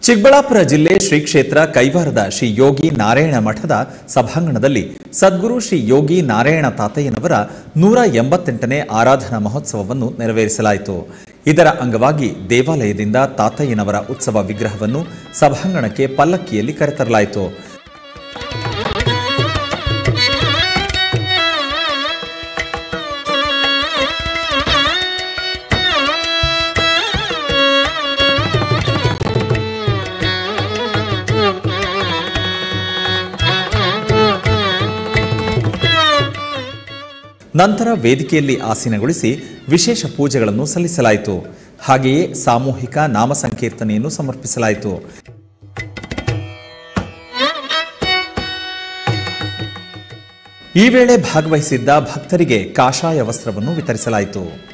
ಚಿಕ್ಕಬಳ್ಳಾಪುರ ಜಿಲ್ಲೆ ಶ್ರೀ ಕ್ಷೇತ್ರ ಕೈವಾರದ ಶ್ರೀ ಯೋಗಿ ನಾರಾಯಣ ಮಠದ ಸಭಾಂಗಣದಲ್ಲಿ ಸದ್ಗುರು ಶ್ರೀ ಯೋಗಿ ನಾರಾಯಣ ತಾತಯ್ಯನವರ ನೂರ ಎಂಬತ್ತೆಂಟನೇ ಆರಾಧನಾ ಮಹೋತ್ಸವವನ್ನು ನೆರವೇರಿಸಲಾಯಿತು ಇದರ ಅಂಗವಾಗಿ ದೇವಾಲಯದಿಂದ ತಾತಯ್ಯನವರ ಉತ್ಸವ ವಿಗ್ರಹವನ್ನು ಸಭಾಂಗಣಕ್ಕೆ ಪಲ್ಲಕ್ಕಿಯಲ್ಲಿ ಕರೆತರಲಾಯಿತು ನಂತರ ವೇದಿಕೆಯಲ್ಲಿ ಆಸೀನಗೊಳಿಸಿ ವಿಶೇಷ ಪೂಜೆಗಳನ್ನು ಸಲ್ಲಿಸಲಾಯಿತು ಹಾಗೆಯೇ ಸಾಮೂಹಿಕ ನಾಮ ಸಂಕೀರ್ತನೆಯನ್ನು ಸಮರ್ಪಿಸಲಾಯಿತು ಈ ವೇಳೆ ಭಾಗವಹಿಸಿದ್ದ ಭಕ್ತರಿಗೆ ಕಾಷಾಯ ವಸ್ತ್ರವನ್ನು ವಿತರಿಸಲಾಯಿತು